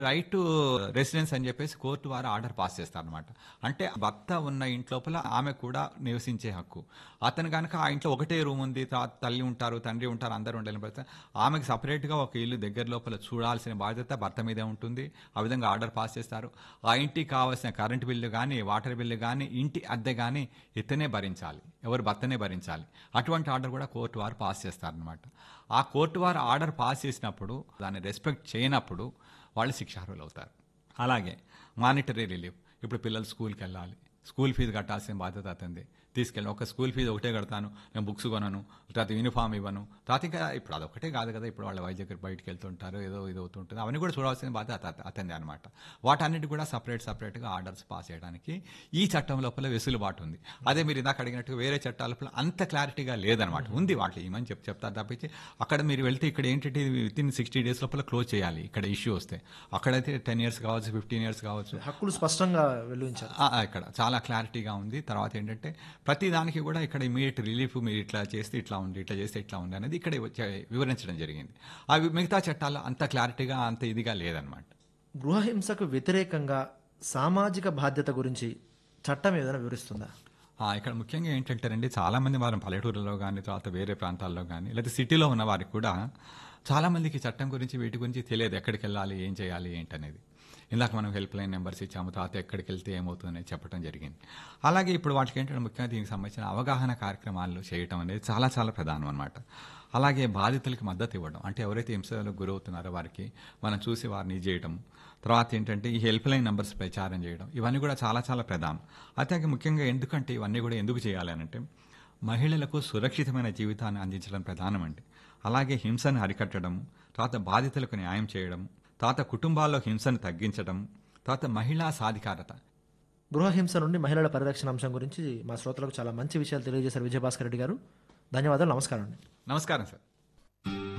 right to residence అని చెప్పేసి court వారు ఆర్డర్ పాస్ చేస్తారనమాట అంటే భర్త ఉన్న ఇంట్లోపల ఆమె కూడా నివసించే హక్కు అతను కనుక ఆ ఇంట్లో ఒకటే రూమ్ ఉంది తర్వాత తల్లి ఉంటారు తండ్రి ఉంటారు అందరూ ఉండాలని పడితే ఆమెకు సపరేట్గా ఒక ఇల్లు దగ్గర లోపల చూడాల్సిన బాధ్యత భర్త మీదే ఉంటుంది ఆ విధంగా ఆర్డర్ పాస్ చేస్తారు ఆ ఇంటికి కావాల్సిన కరెంటు బిల్లు కానీ వాటర్ బిల్లు కానీ ఇంటి అద్దె కానీ ఇతనే భరించాలి ఎవరు భర్తనే భరించాలి అటువంటి ఆర్డర్ కూడా కోర్టు వారు పాస్ చేస్తారనమాట ఆ కోర్టు వారు ఆర్డర్ పాస్ చేసినప్పుడు దాన్ని రెస్పెక్ట్ చేయనప్పుడు వాళ్ళు శిక్షార్హులు అవుతారు అలాగే మానిటరీ రిలీఫ్ ఇప్పుడు పిల్లలు స్కూల్కి వెళ్ళాలి స్కూల్ ఫీజు కట్టాల్సిన బాధ్యత అతంది తీసుకెళ్ళి ఒక స్కూల్ ఫీజు ఒకటే కడతాను నేను బుక్స్ కొనను తర్వాత యూనిఫామ్ ఇవ్వను తర్వాత ఇంకా ఇప్పుడు అదొకటే కాదు కదా ఇప్పుడు వాళ్ళ వైద్య దగ్గర బయటికి వెళ్తుంటారు ఏదో ఇది అవుతుంటుంది అవన్నీ కూడా చూడాల్సిన బాధ్యత అత- అతంది అనమాట వాటన్నిటి కూడా సపరేట్ సపరేట్గా ఆర్డర్స్ పాస్ చేయడానికి ఈ చట్టం లోపల వెసులుబాటు ఉంది అదే మీరు ఇందాక అడిగినట్టు వేరే చట్టాల లోపల అంత క్లారిటీగా లేదనమాట ఉంది వాటి ఏమని చెప్ చెప్తారు తప్పించి అక్కడ మీరు వెళ్తే ఇక్కడ ఏంటంటే విత్ ఇన్ సిక్స్టీ డేస్ లోపల క్లోజ్ చేయాలి ఇక్కడ ఇష్యూ వస్తే అక్కడైతే టెన్ ఇయర్స్ కావచ్చు ఫిఫ్టీన్ ఇయర్స్ కావచ్చు హక్కులు స్పష్టంగా వెలువించారు ఆ, ఆ, ఇక్కడ చాలా క్లారిటీగా ఉంది తర్వాత ఏంటంటే ప్రతి దానికి కూడా ఇక్కడ ఇమీడియట్ రిలీఫ్ మీరు ఇట్లా చేస్తే ఇట్లా ఉంది ఇట్లా చేస్తే ఇట్లా ఉంది అనేది ఇక్కడ వచ్చే- వివరించడం జరిగింది అవి మిగతా చట్టాలు అంత క్లారిటీగా అంత ఇదిగా లేదనమాట గృహహింసకు వ్యతిరేకంగా సామాజిక బాధ్యత గురించి చట్టం ఏదైనా వివరిస్తుందా ఆ, ఇక్కడ ముఖ్యంగా ఏంటంటేనండి చాలా మంది వారు పల్లెటూరులో కానీ తర్వాత వేరే ప్రాంతాల్లో కానీ లేదా సిటీలో ఉన్న వారికి కూడా చాలా మందికి చట్టం గురించి వీటి గురించి తెలియదు ఎక్కడికి వెళ్ళాలి ఏం చేయాలి ఏంటనేది ఇందాక మనం హెల్ప్ లైన్ నెంబర్స్ ఇచ్చాము తర్వాత ఎక్కడికి వెళ్తే ఏమవుతుందని చెప్పడం జరిగింది అలాగే ఇప్పుడు వాటికి ఏంటంటే ముఖ్యంగా దీనికి సంబంధించిన అవగాహన కార్యక్రమాలు చేయటం అనేది చాలా చాలా ప్రధానం అనమాట అలాగే బాధితులకి మద్దతు ఇవ్వడం అంటే ఎవరైతే హింసలకు గురవుతున్నారో వారికి మనం చూసి వారిని ఇది చేయడం తర్వాత ఏంటంటే ఈ హెల్ప్ లైన్ నెంబర్స్ ప్రచారం చేయడం ఇవన్నీ కూడా చాలా చాలా ప్రధానం అయితే ముఖ్యంగా ఎందుకంటే ఇవన్నీ కూడా ఎందుకు చేయాలి అని అంటే మహిళలకు సురక్షితమైన జీవితాన్ని అందించడం ప్రధానమండి అలాగే హింసను అరికట్టడం తర్వాత బాధితులకు న్యాయం చేయడం తర్వాత కుటుంబాల్లో హింసను తగ్గించడం తర్వాత మహిళా సాధికారత గృహహింస నుండి మహిళల పరిరక్షణ అంశం గురించి మా శ్రోతలకు చాలా మంచి విషయాలు తెలియజేశారు విజయభాస్కర్ రెడ్డి గారు ధన్యవాదాలు నమస్కారం అండి నమస్కారం సార్